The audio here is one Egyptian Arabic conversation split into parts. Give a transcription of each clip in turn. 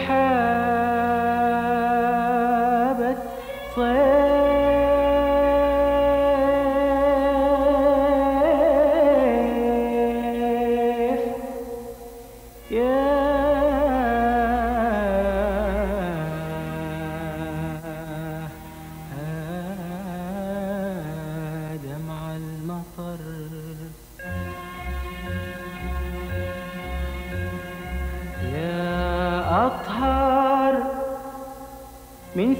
سحابة صيف يا دمع المطر يا أطهر من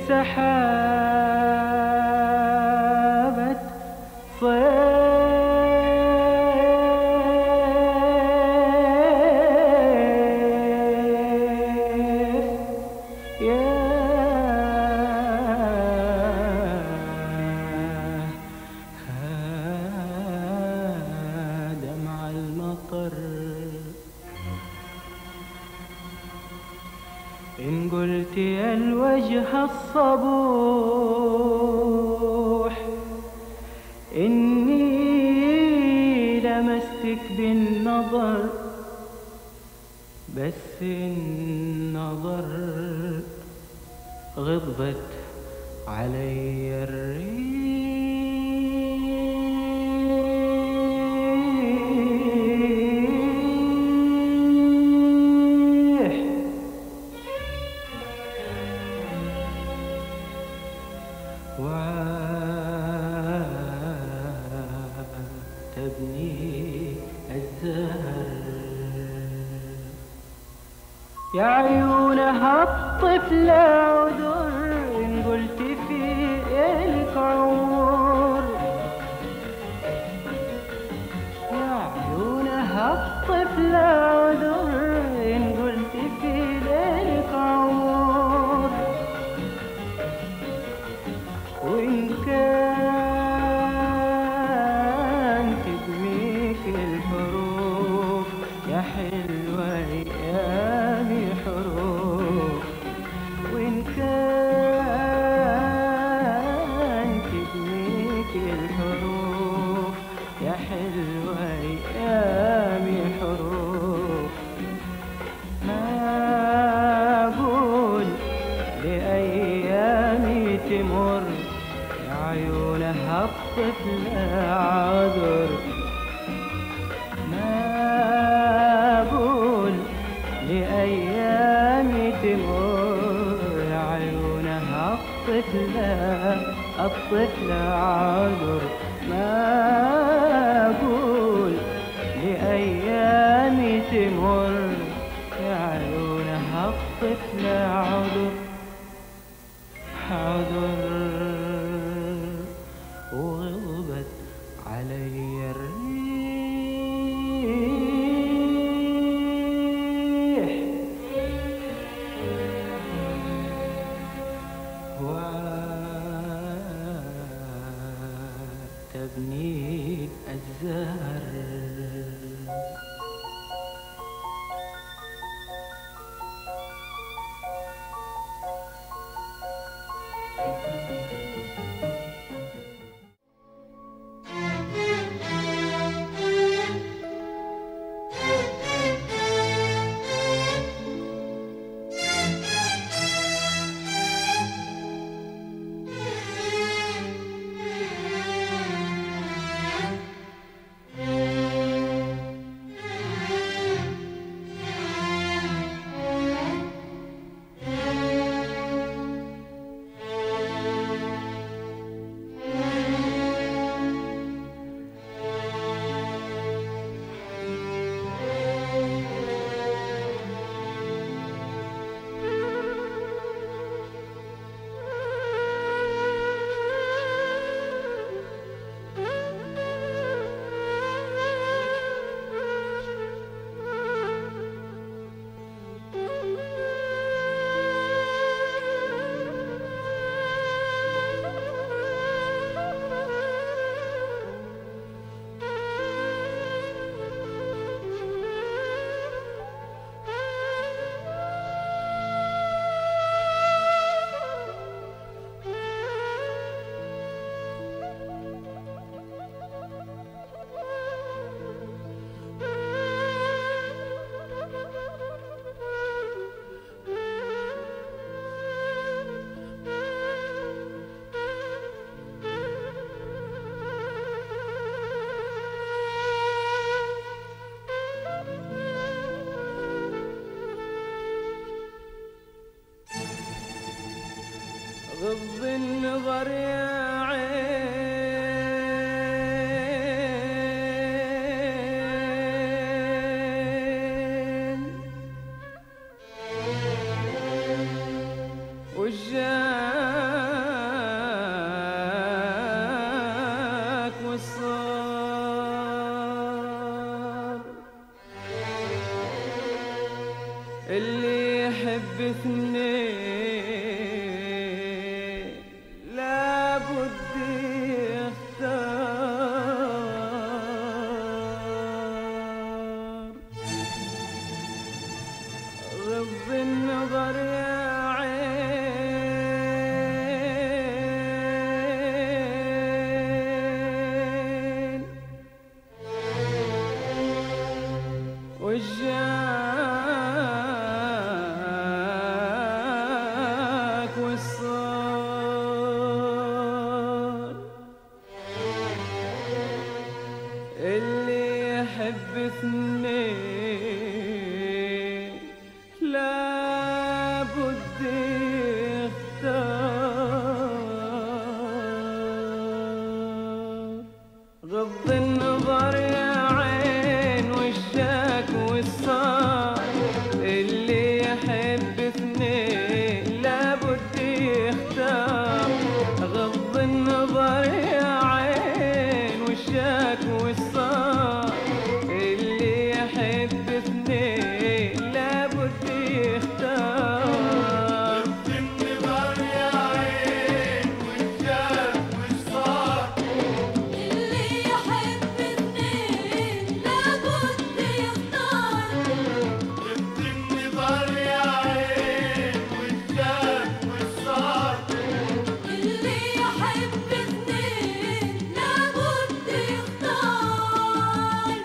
سحابة صيف يا دمع المطر إن قلت يا الوجه الصبوح إني لمستك بالنظر بس النظر غضبت علي الريح وتبني الزهر يا عيونها الطفل عذر إن قلت في إلك عمر يا عيونها الطفل عذر إن قلت في ليلك عمر وإن كان تدميك الحروف يا حلوة أيامي حروف وإن كان تدميك الحروف يا حلوة أيامي حروف ما أقول لأيامي تمر يا عيونها الطفل عذر ما أقول لأيامي تمر يا عيونها الطفل الطفل عذر ما أقول لأيامي تمر يا عيونها الطفل عذر عذر وغضبت علي الريح وتبني الزهر غض النظر يا عين وجاك والصار اللي يحب اثنين لابد يختار غض النظر يا عين وجاك والصار اللي يحب اثنين لابد يختار غض النظر يا عين وشاك والصار اللي يحب اثنين لابد يختار غض النظر يا عين وشاك والصار اللي يحب اثنين لابد يختار النظر يا عين والشاف والصار اللي يحب اثنين لابد يختار النظر يا عين والشاف والصار اللي يحب اثنين لابد يختار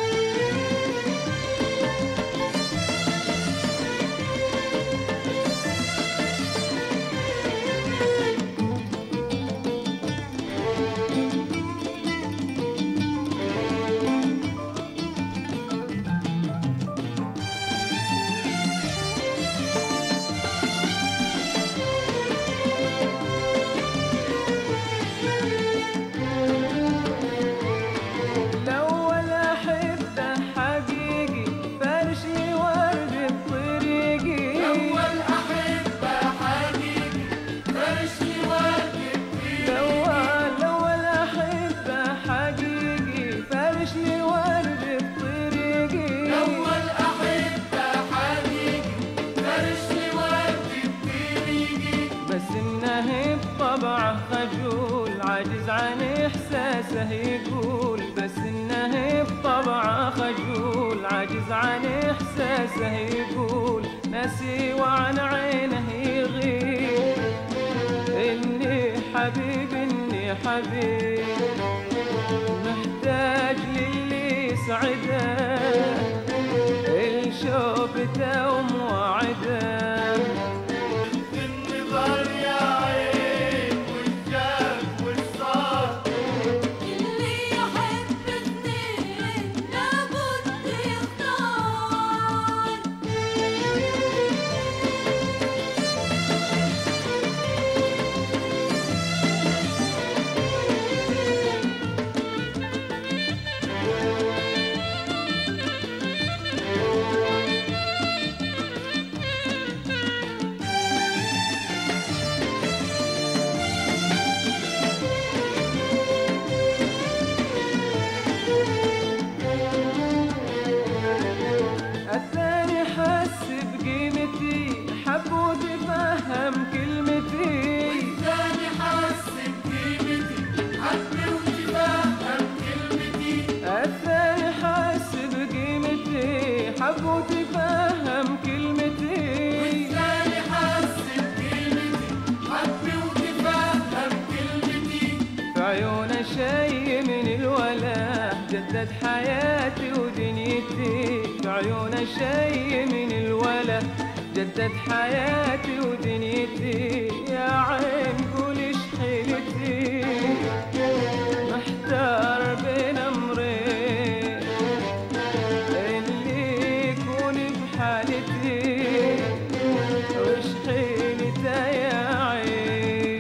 الأول أحبه حقيقي فرش لي ورد بطريقي أول أحبة حقيقي فرش لي ورد بطيري الأول الأول أحبه حقيقي فرش لي ورد بطريقي أول أحبة حقيقي فرش لي ورد بطيري بس إنه بطبعه خجول عاجز عن إحساسه يقول بس إنه بطبعه خجول عاجز عن إحساسه يقول ناسي وعن عينه يغيب إني حبيب إني حبيب محتاج للي يسعده الشوفته وموعده النظر يا عين والشاف والصار اللي يحب اثنين لابد يختار الثاني حس بقيمتي حب وتفهم كلمتي ثاني حس بقيمتي حب وتفهم كلمتي الثاني حس بقيمتي حب وتفهم كلمتي ثاني حس بقيمتي حب وتفهم كلمتي في عيونه شي من الولا جدد حياتي ودنيتي في عيونه شي من الولا جدد حياتي ودنيتي يا عين قولي حيلتي محتار بين امرين اللي يكون بحالتي وش حيلته يا عين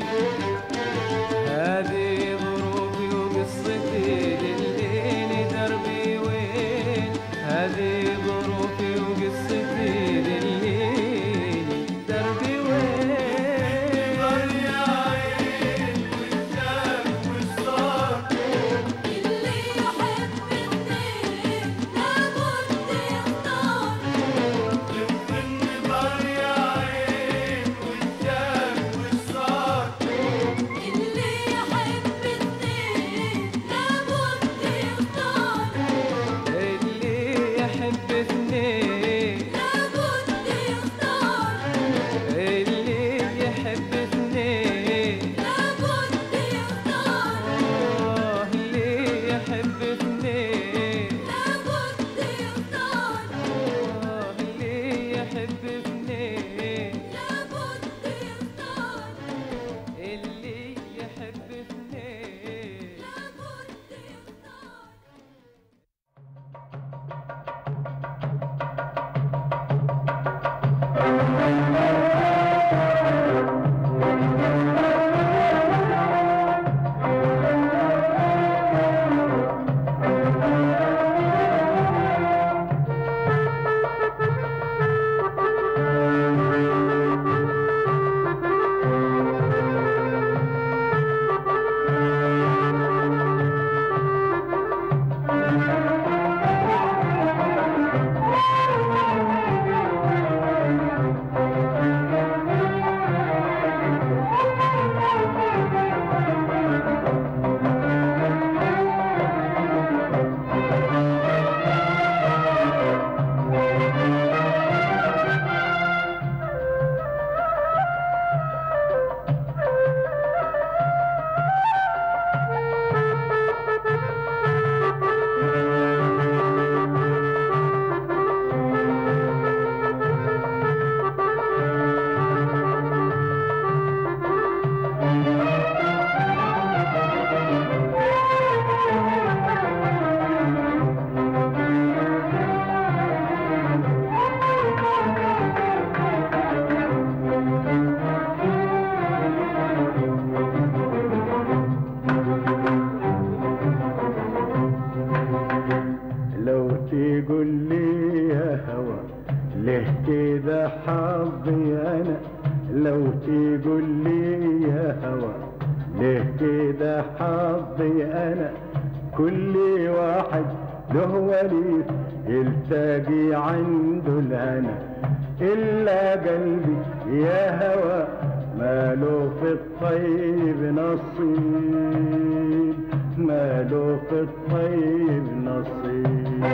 تقول لي يا هوى ليه كده حظي انا كل واحد له وليد يلتقي عنده الهنا الا قلبي يا هوى ماله في الطيب نصيب ماله في الطيب نصيب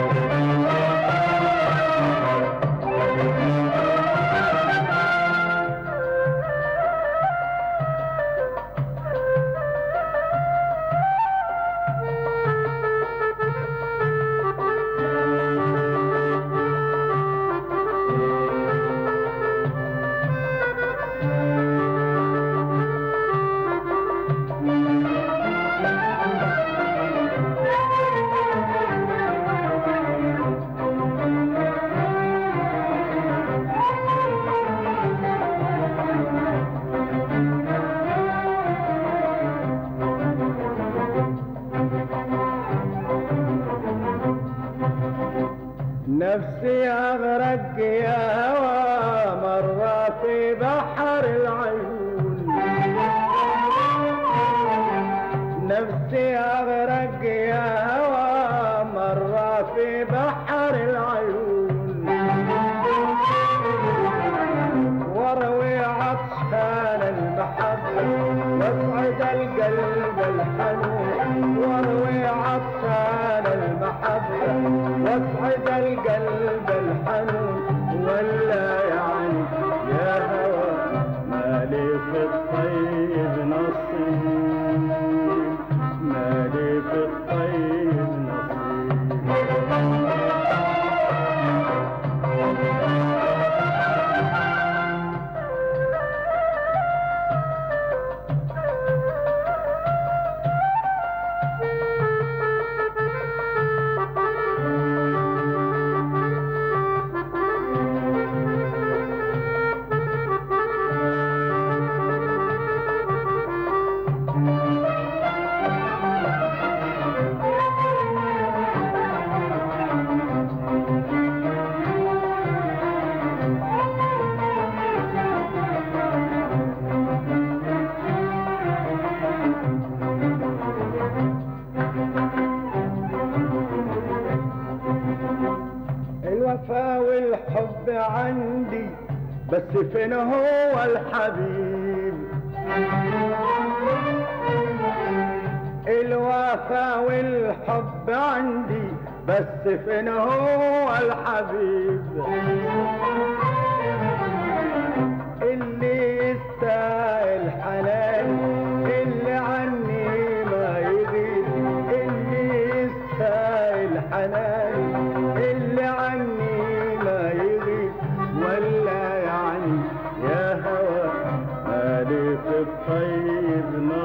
نفسي أغرق يا هوى مرة في بحر العيون نفسي أغرق يا هوى مرة في بحر العيون واروي عطشان المحبة واسعد القلب الحنون واروي عطشان المحبة واسعد القلب الحنون ولا يعني يا هوى مالي في الطيب نصيب مالي في الطيب نصيب الوفا والحب عندي بس فين هو الحبيب الوفا والحب عندي بس فين هو الحبيب اللي يستاهل حنان اللي عني ما يغيب اللي يستاهل حنان اللي عني ما يغيب ولا يعني يا هوى مالي في الطيب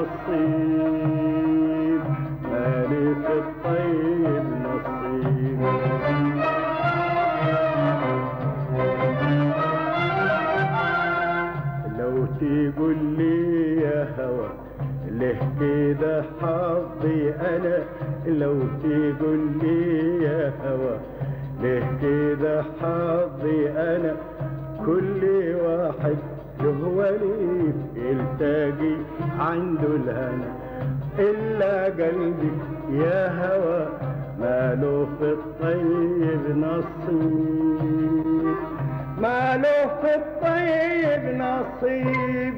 نصيب مالي في الطيب نصيب لو تقول لي يا هوى ليه كده حظي انا لو تقول لي يا هوى ليه كده حظي انا كل واحد له وليد يلتقي عنده الهنا الا قلبي يا هوى ماله في الطيب نصيب ماله في الطيب نصيب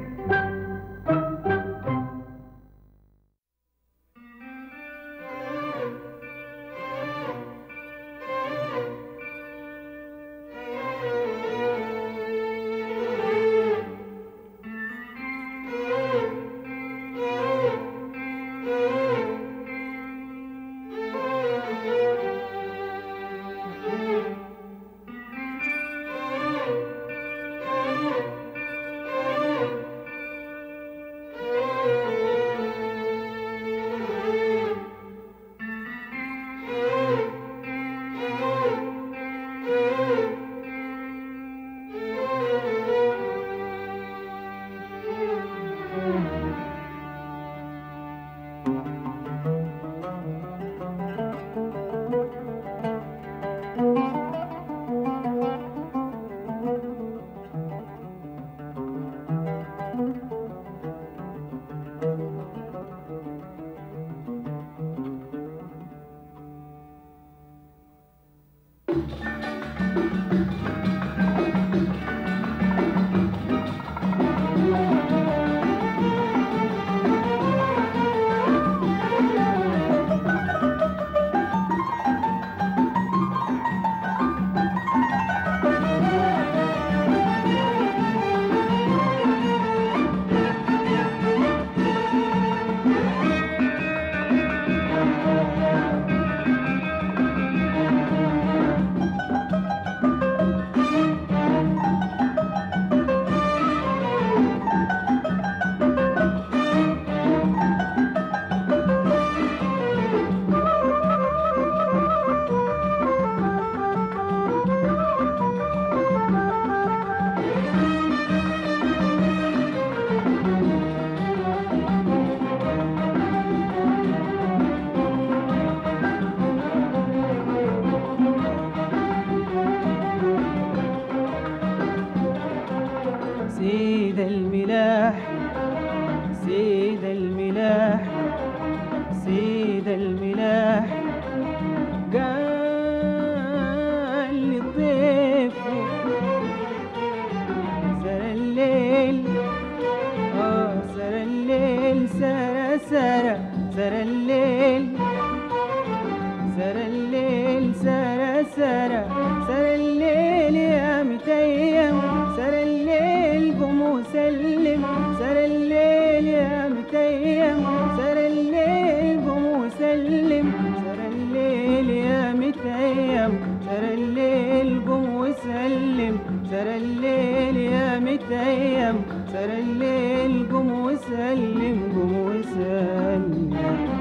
الليل سرى سرى سرى الليل سرى الليل سرى سرى سرى الليل يا متيم سرى الليل قم وسلم سرى الليل يا متيم سرى الليل قم وسلم سرى الليل يا متيم سرى الليل قم وسلم سرى الليل يا متيم سرى الليل قم وسلم قم وسلم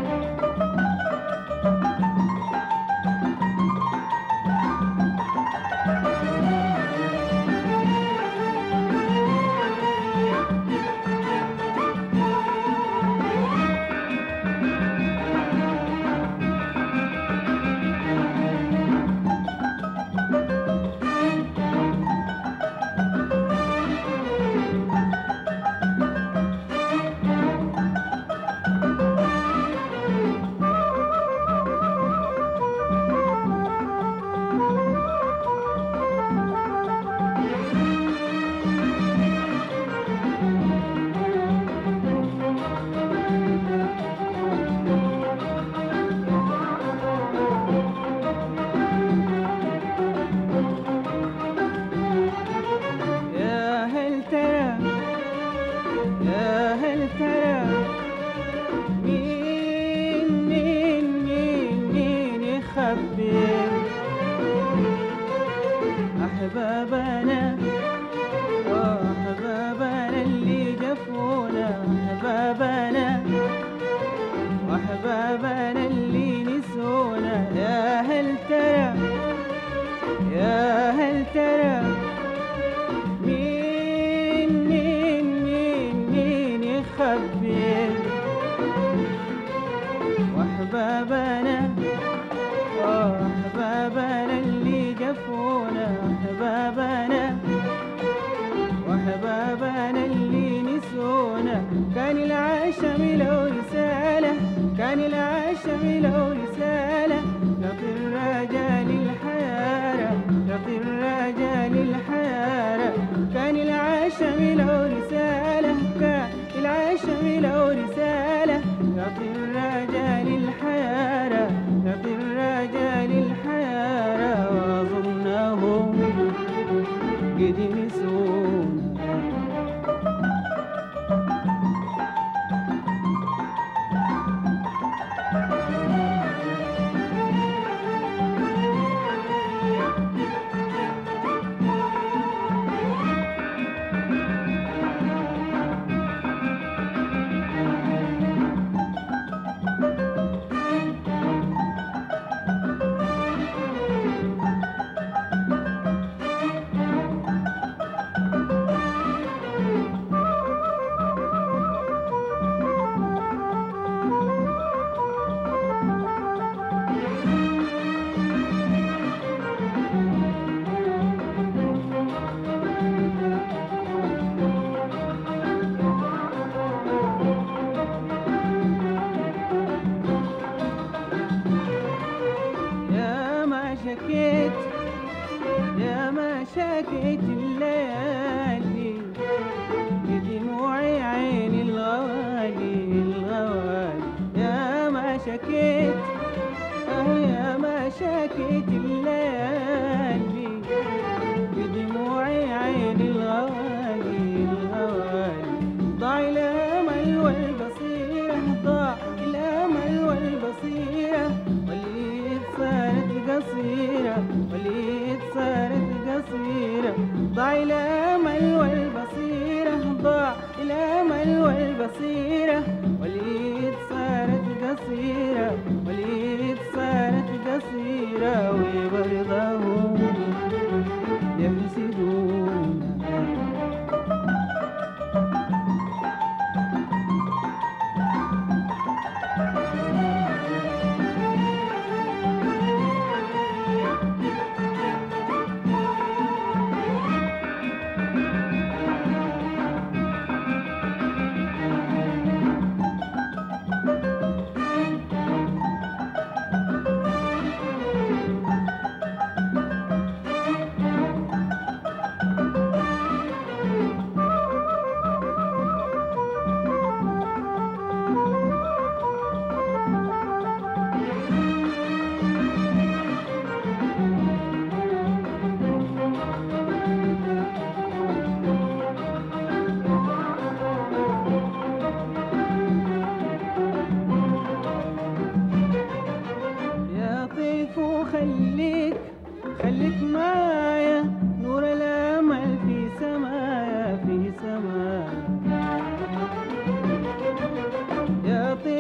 يا هل ترى يا هل ترى مين مين مين مين يخبر أحبابنا وأحبابنا اللي جفونا أحبابنا وأحبابنا اللي نسونا يا هل ترى يا هل ترى مين مين مين مين يخبر واحبابنا واحبابنا اللي جفونا واحبابنا واحبابنا اللي نسونا كان العشم لو رسالة كان العشم لو رسالة يعطي الرجال الحيارة يعطي الرجال الحيارة كان العشم لو رسالة كان العشم لو رسالة يعطي الرجال الحيارة يعطي الرجال الحيارة وأظنهم قد نسونا يا ما شكيت يا ما شكيت الليالي بدموع عيني الغوالي الغوالي يا ما شكيت آه يا ما شكيت الليالي بدموع عيني الغوالي الغوالي ضاع الامل والبصيره ضاع الامل والبصيره واللي صارت قصيره واللي صارت قصيره ضاع الامل والبصيره ضاع الامل والبصيره واللي صارت قصيره واللي صارت قصيره وبرضاهم يحسدون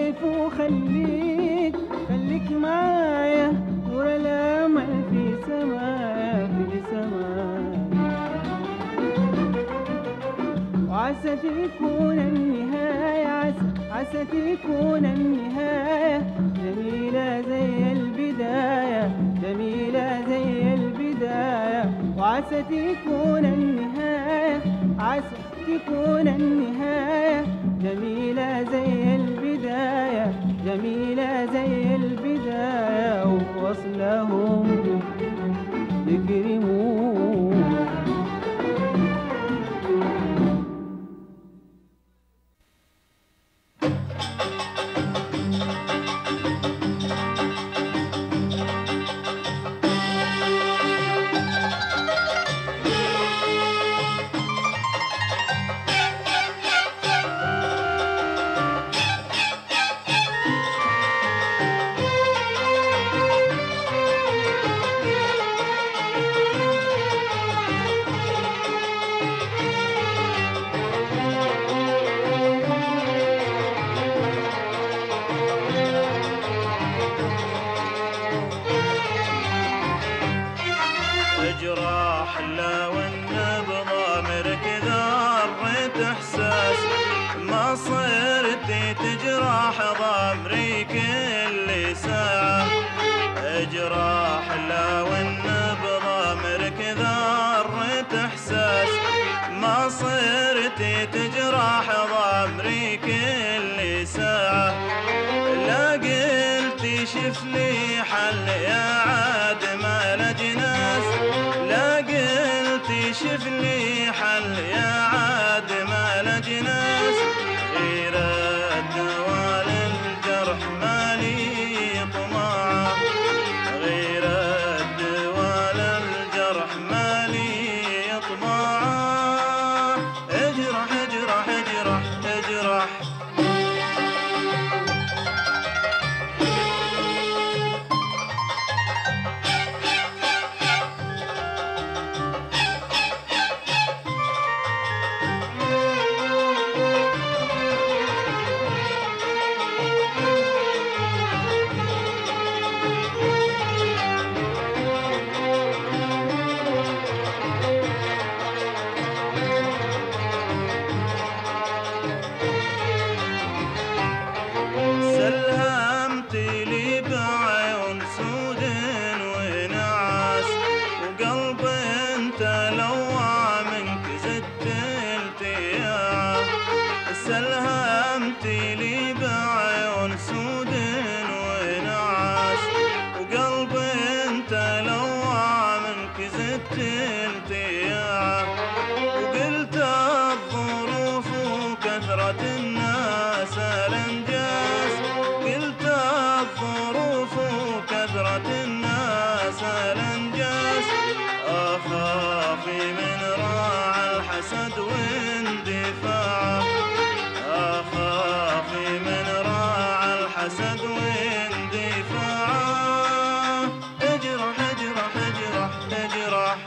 كيف وخليك خليك معايا نور الامل في سمايا في سمايا وعسى تكون النهاية عسى عسى تكون النهاية جميلة زي البداية جميلة زي البداية وعسى تكون النهاية عسى تكون النهاية جميلة زي البداية جميلة زي البداية ووصلهم يكرمون جراح لو النبض مركز ضرت احساس ما صرت تجرح ضمري كل ساعة جراح لو النبض مركز ضرت احساس ما صرت تجرح ضمري كل ساعة لا قلت شف لي حل يا عاد ما لجناس لا قلت شف لي حل يا عاد ما لجناس غير الدواء للجرح مالي طماع غير الدواء للجرح مالي طماع اجرح اجرح اجرح اجرح سلمت لي بعيون سود ونعاس وقلب انت لوع منك زدت التياع سلمت لي بعيون سود ونعاس وقلب انت لوع منك زدت التياع وقلت الظروف وكثرة الناس الانجاز قلت الظروف وكثرة الناس الانجاز اخاف من راع الحسد واندفاعه اخاف من راع الحسد واندفاعه اجرح اجرح اجرح اجرح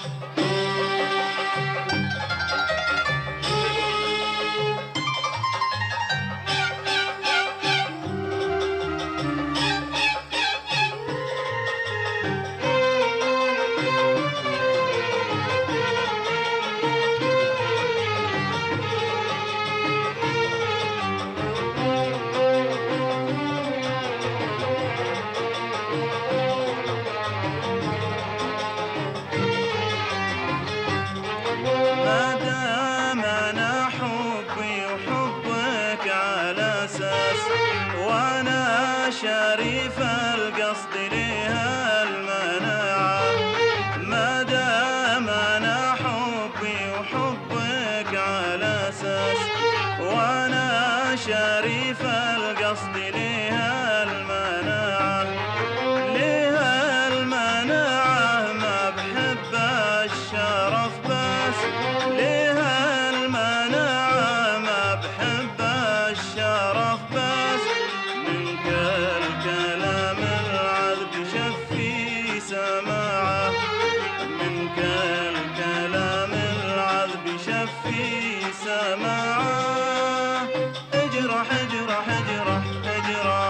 ما دام انا حبي وحبك على اساس وانا شريف القصد لها المناعة ما دام انا حبي وحبك على اساس وانا شريف القصد لها المناعة لها المناعة ما بحب الشرف بس لها المناعة ما بحب الشرف بس منك الكلام العذب شفي سماعه منك الكلام العذب شفي سماعه اجرح اجرح اجرح اجرح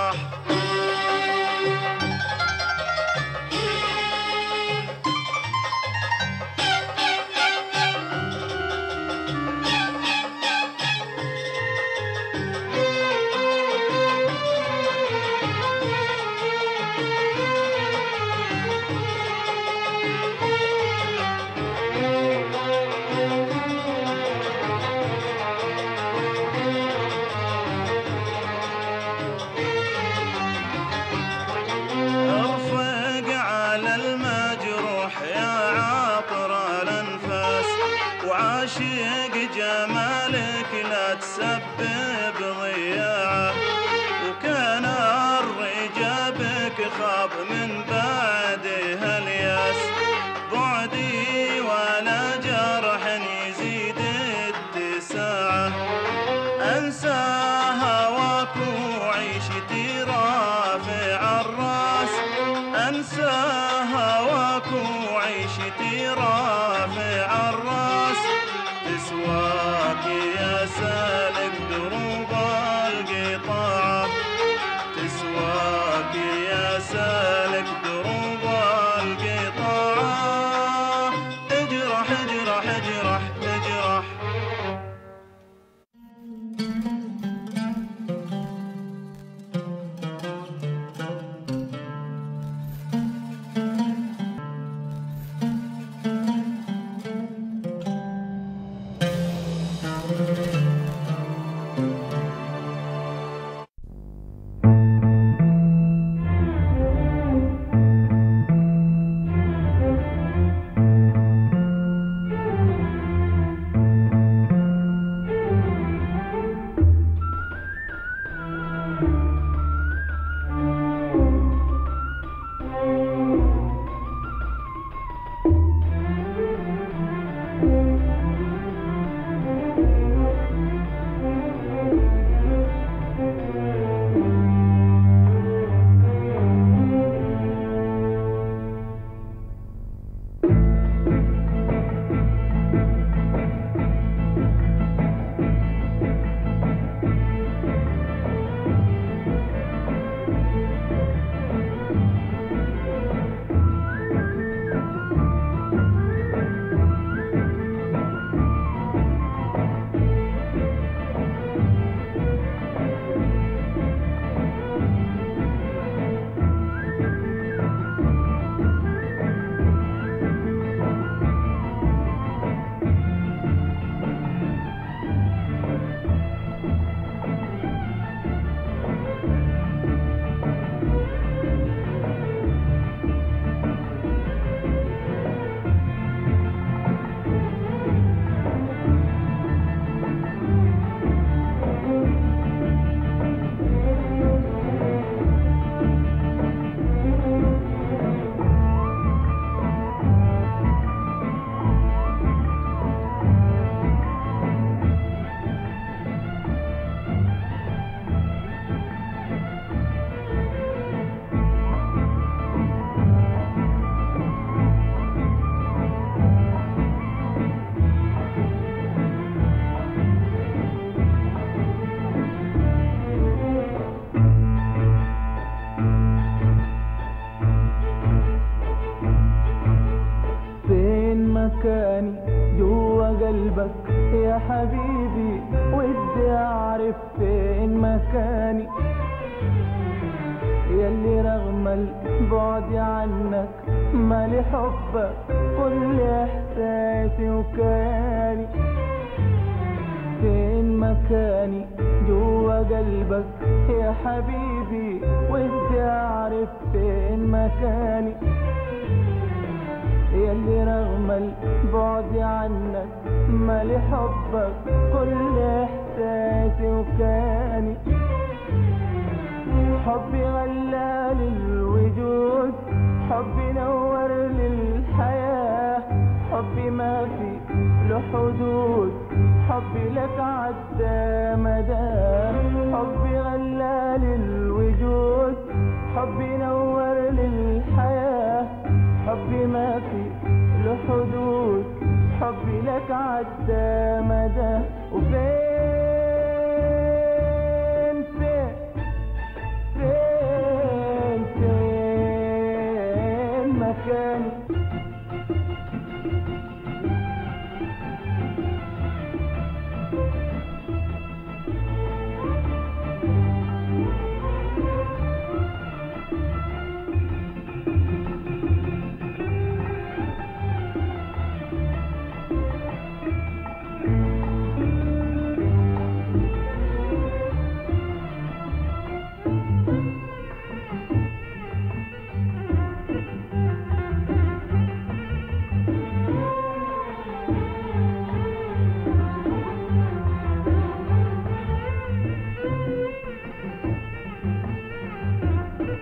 تسبب ضياعه وكان الرجابك خاب من بعدها الياس بعدي ولا جرح يزيد اتساعه انسى هواك وعيشتي رافع الراس انسى هواك وعيشتي رافع الراس تسواك يا سالك دروب القطاع تسواك يا سالك دروب القطاع اجرح اجرح اجرح اجرح فين مكاني جوا قلبك يا حبيبي ودي اعرف فين مكاني يلي رغم البعد عنك مالي حبك كل احساسي وكياني فين مكاني جوا قلبك يا حبيبي ودي اعرف فين مكاني يلي رغم البعد عنك مالي حبك كل احساسي وكاني حبي غلى للوجود حبي نور للحياة حبي ما في له حدود حبي لك عدى مدى حبي غلى للوجود حبي نور للحياة حبي ما في له حدود حبي لك عدى مدى وفين فين فين فين مكاني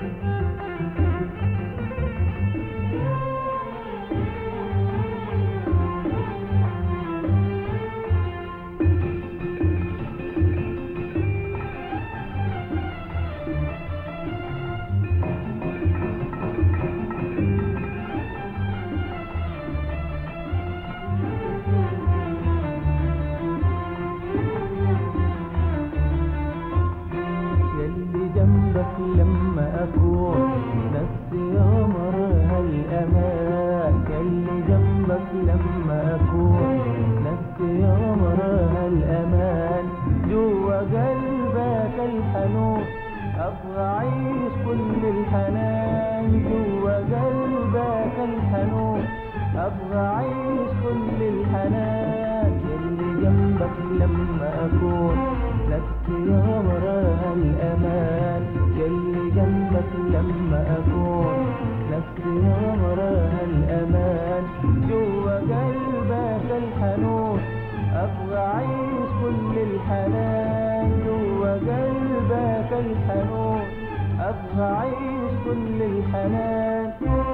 يلي جنبك لما أكون نفسي يمرها الأمان يلي جنبك لما أكون نفسي يمرها الأمان جوا قلبك الحنون أبغى أعيش كل الحنان جوا قلبك الحنون أبغى أعيش كل الحنان يلي جنبك لما أكون نفسي يمرها الأمان يلي جنبك لما أكون نفسي يمرها الأمان جوا قلبك الحنون أبغى أعيش كل الحنان جوا قلبك الحنون أبغى أعيش كل الحنان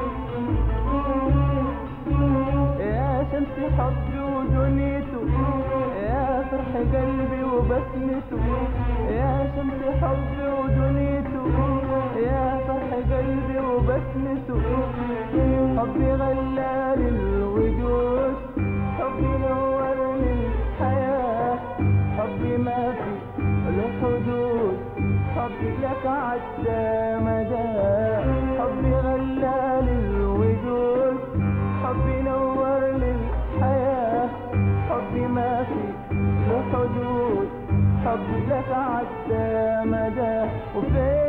يا شمس حبي ودنيته يا فرح قلبي وبسمته يا شمس حبي ودنيته يا فرح قلبي وبسمته حبي غلال الوجود حبي نور للحياة حبي ما في له حدود حبي لك عدى مدى حبي غلال الوجود حبي نور للحياة حبي ما في له حدود حبي لك عدى مدى وفين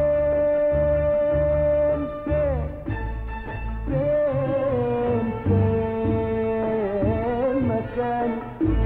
فين فين فين مكاني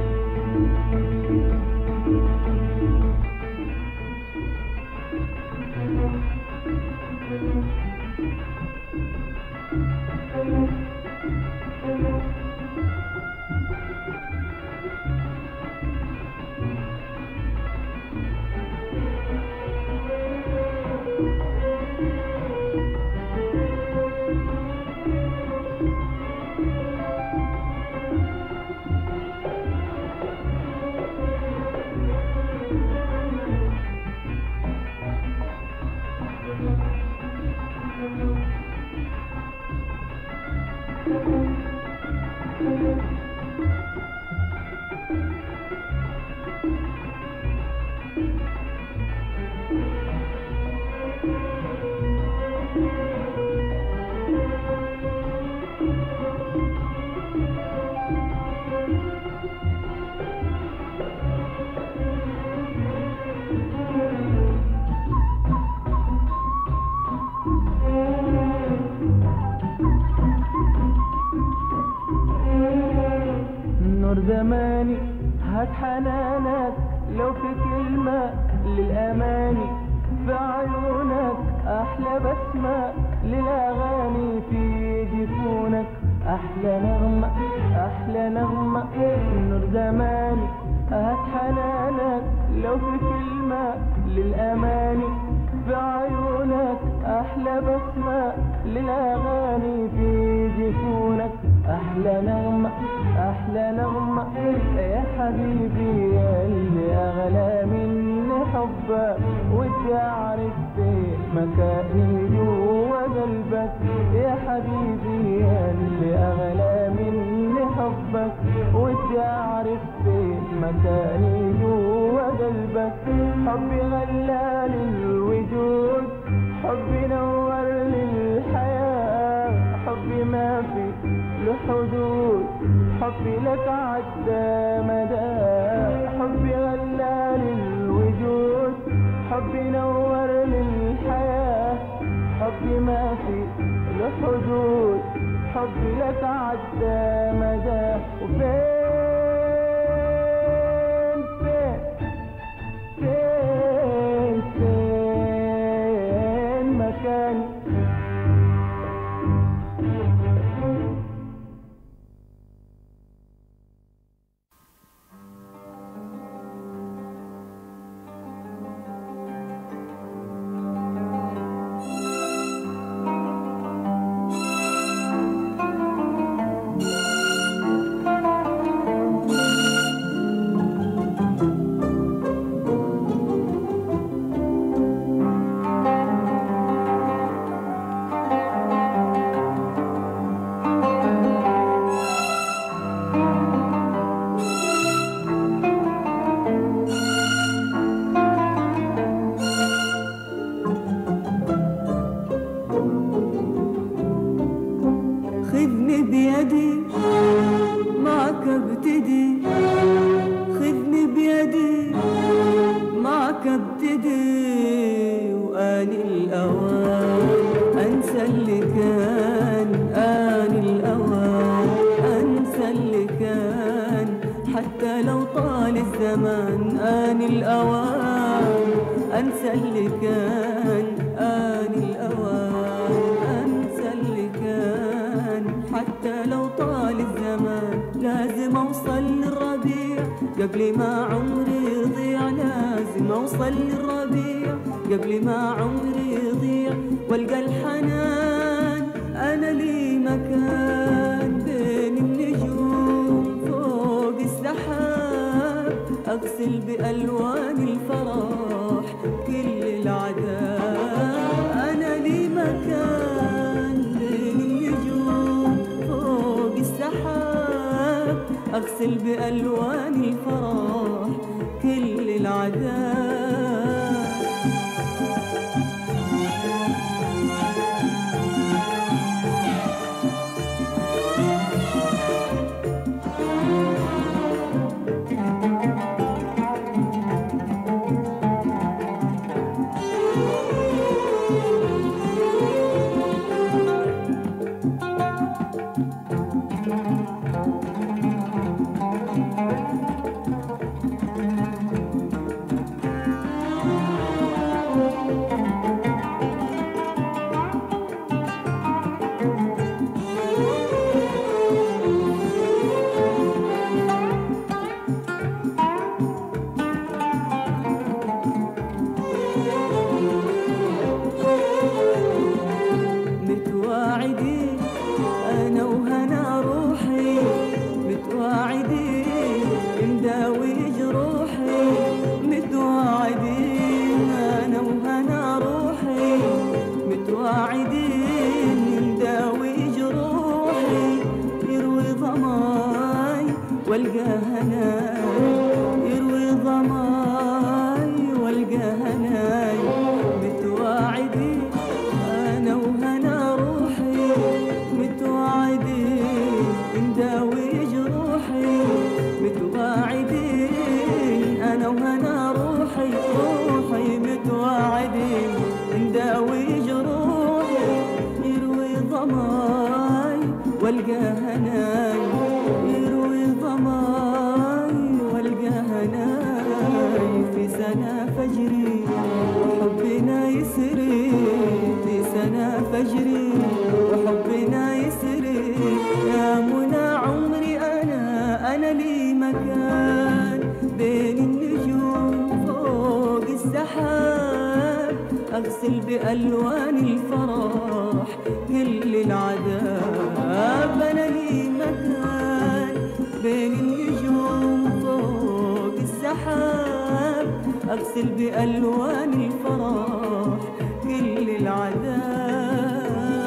نور زماني هات حنانك لو في كلمة للأماني في عيونك أحلى بسمة للأغاني في جفونك أحلى نغمة أحلى نغمة نور زماني هات حنانك لو في كلمة للأماني في عيونك أحلى بسمة للأغاني في جفونك أحلى نغمة أحلى نغمة يا حبيبي يا اللي أغلى مني حبك ودي أعرف فين مكاني جوا قلبك يا حبيبي يا اللي أغلى مني حبك ودي أعرف فين مكاني جوا قلبك حبي غلال الوجود حبي نور للحياة حبي ما في له حدود حبي لك عدى مدى حبي غلال الوجود حبي نور للحياة حبي ما في له حدود حبي لك عدى مدى وفين فين فين فين مكاني عمري وآن الأوان أنسى اللي كان آن الأوان أنسى اللي كان حتى لو طال الزمان آن الأوان أنسى اللي كان آن الأوان أنسى اللي كان حتى لو طال الزمان لازم أوصل للربيع قبل ما عمري يضيع لازم أوصل للربيع قبل ما عمري يضيع والقى الحنان أنا لي مكان بين النجوم فوق السحاب أغسل بألوان الفرح كل العذاب أنا لي مكان بين النجوم فوق السحاب أغسل بألوان الفرح كل العذاب متواعدين انا وهنا روحي متواعدين نداوي جروحي متواعدين انا وهنا روحي متواعدين نداوي جروحي يروي ضماي والقى هناي يروي ضماي والقى هناي متواعدين انا وهنا روحي متواعدين نداوي جروحي متواعدين انا وهنا روحي روحي متواعدين نداوي جروحي يروي ضماي والقى هناي يروي ضماي والقى هناي في سنة فجري وحبنا يسري في سنة فجري وحبنا يسري يا منى عمري أنا أنا لي مكان بين النجوم فوق السحاب أغسل بألوان الفرح كل العذاب أنا لي مكان بين النجوم فوق السحاب أغسل بألوان الفرح كل العذاب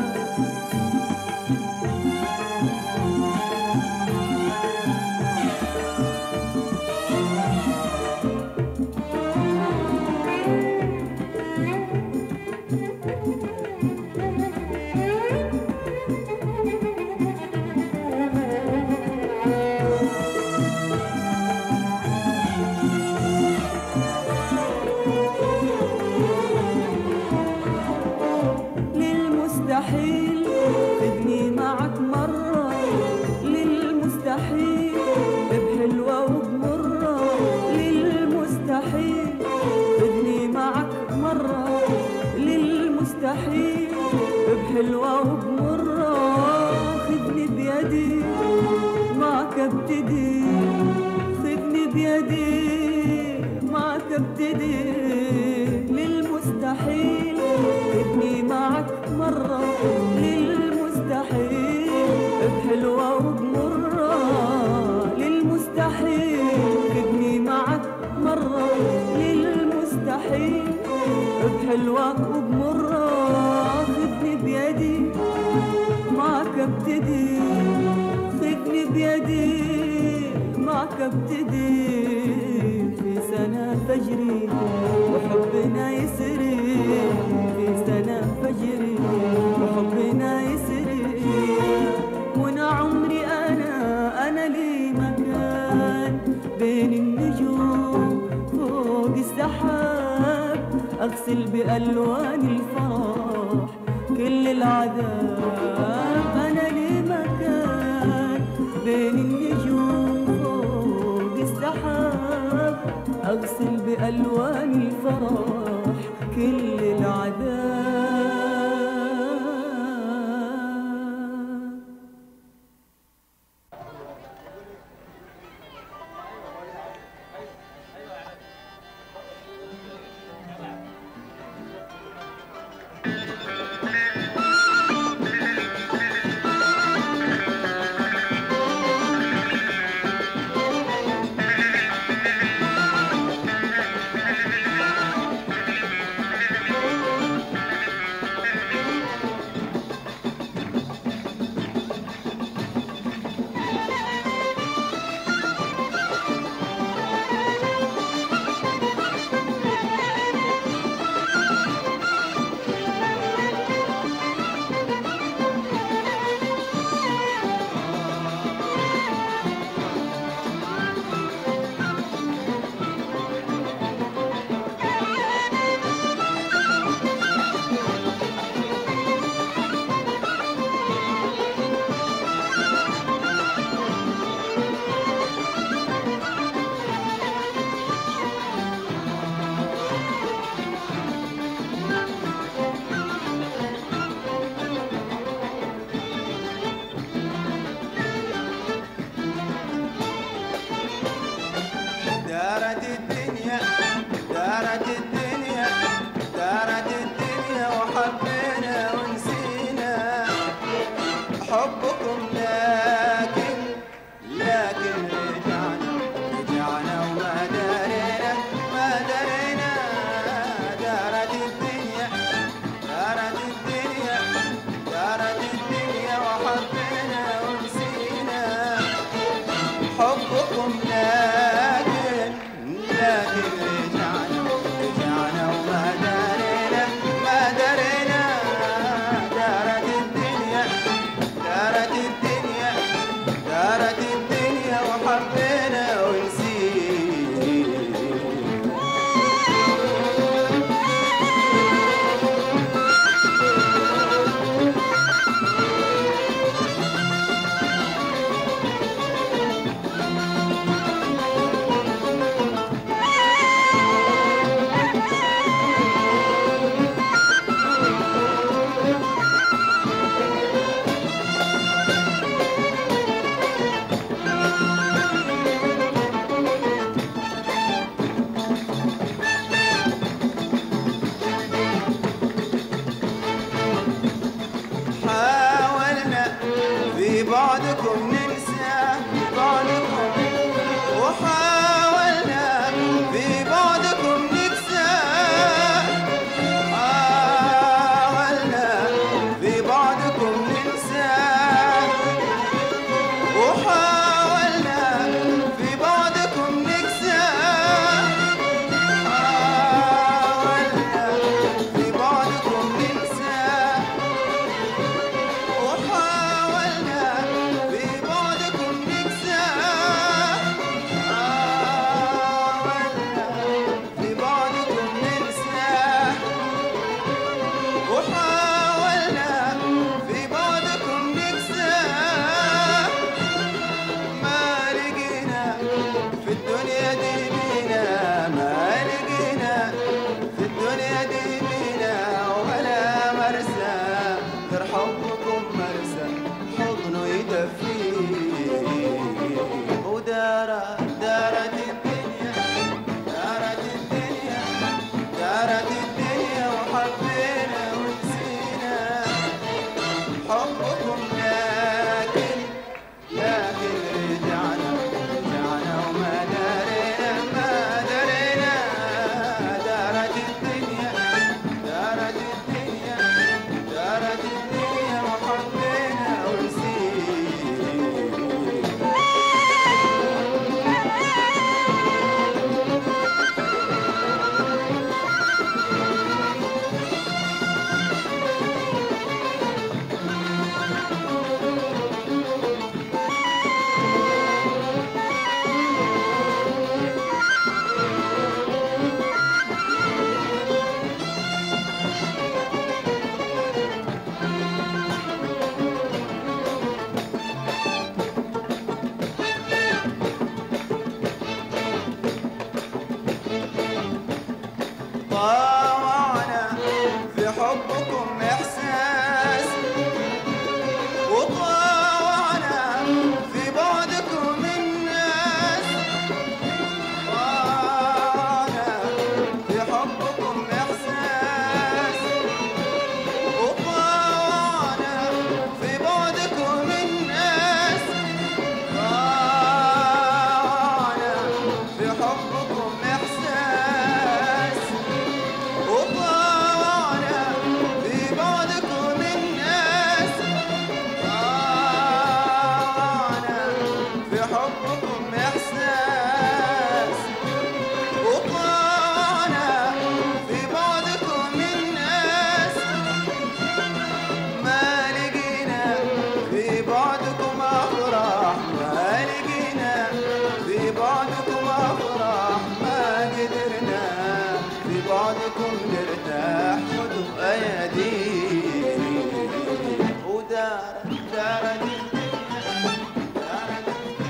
للمستحيل تبني معك مرة للمستحيل بحلوة وبمرة للمستحيل تبني معك مرة للمستحيل بحلوة وبمرة خذني بيدي معك ابتدي خذني بيدي معك ابتدي للمستحيل ابني معك مرة للمستحيل بحلوة وبمرة للمستحيل ابني معك مرة للمستحيل بحلوة وبمرة خذني بيدي معك ابتدي خذني بيدي معك ابتدي في سنة فجري وحبنا يسري في سنة فجري وحبنا يسري منى عمري أنا أنا لي مكان بين النجوم فوق السحاب أغسل بألوان الفرح كل العذاب أنا لي مكان بين النجوم فوق السحاب أغسل بألوان الفرح كل العذاب حبكم نرتاح خذوا ايديني ودار دار دار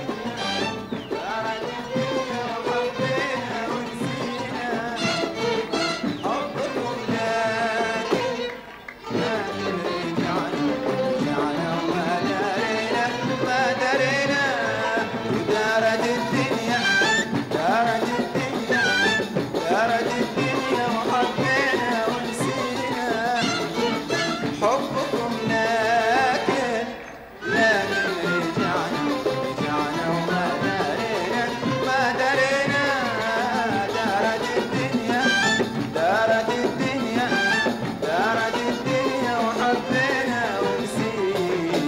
دار وحبينا ونسينا حبكم لكن ما رجعنا رجعنا وما درينا ما درينا ودارت الدنيا دارت الدنيا دارت الدنيا وحبينا ونسينا حبكم لكن لكن رجعنا رجعنا وما درينا ما درينا دارت الدنيا دارت الدنيا دارت الدنيا وحبينا ونسينا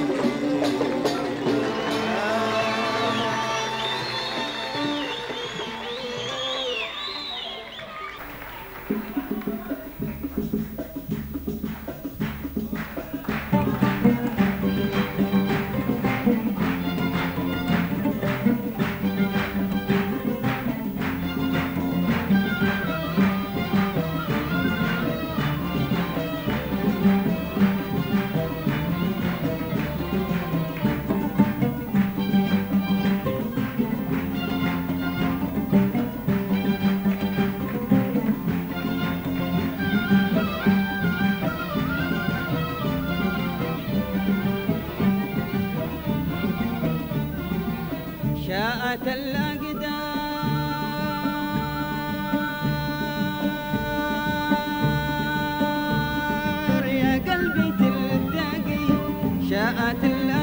شاءت الأقدار يا قلبي تلتقي شاءت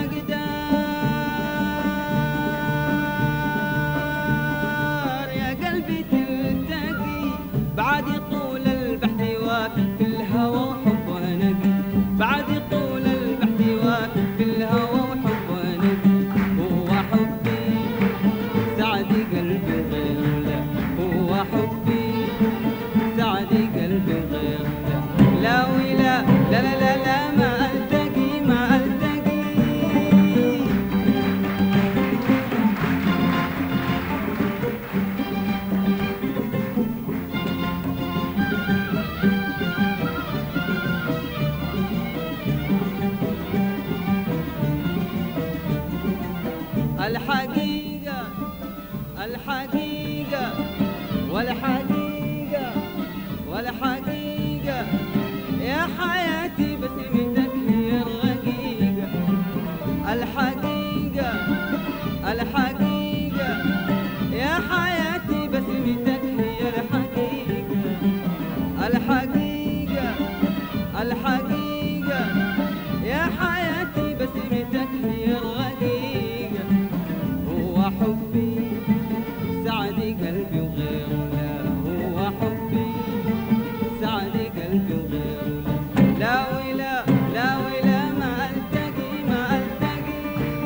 الأقدار يا قلبي تلتقي بعد طول البحث واقف في الهوى وحب ونبي بعد طول البحث واقف في الهوى وحب ونبي هو حبي سعد قلبي غير لا هو حبي سعد قلبي غير لا لا ولا لا لا لا, لا ما التقي ما التقي الحقيقة الحقيقة والحقيقة والحقيقة يا حياتي بسمتك هي الرقيقة الحقيقة الحقيقة يا حياتي بسمتك هي الحقيقة الحقيقة الحقيقة يا حياتي بسمتك هي الرقيقة هو حبي سعد قلبي وغير لا هو حبي سعد قلبي وغير لا لا ولا لا ولا ما التقي ما التقي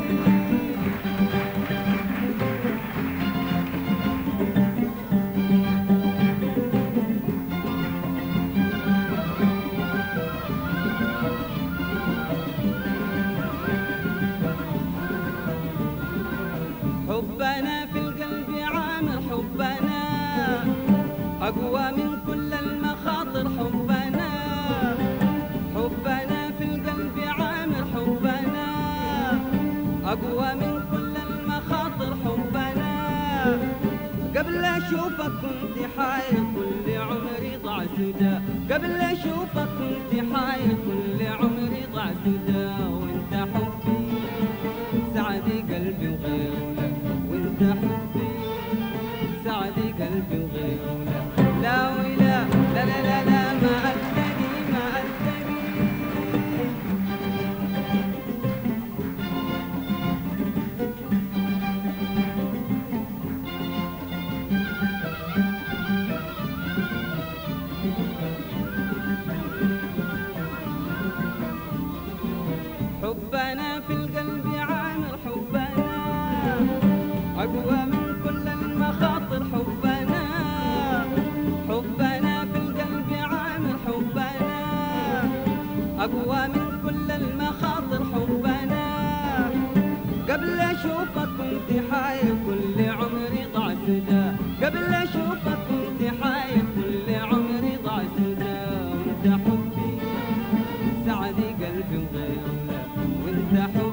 حبنا في القلب عامر حبنا أقوى من كل المخاطر حبنا حبنا في القلب عامر حبنا أقوى من كل المخاطر حبنا قبل أشوفك كنت حاير كل عمري ضاع سدا قبل أشوفك كنت حاير كل عمري ضاع سدا وانت حبي سعدي قلبي وغيره لا وانت حبي سعدي قلبي وغيره لا لا ولا لا لا لا لا ما التقي ما التقي حبنا في القلب عامر حبنا أقوى من كل المخاطر حبنا حبنا في القلب عامر حبنا أقوى من كل المخاطر حبنا قبل أشوفك كنت حاير كل عمري ضاع سدا قبل أشوفك كنت حاير كل عمري ضاع سدا حب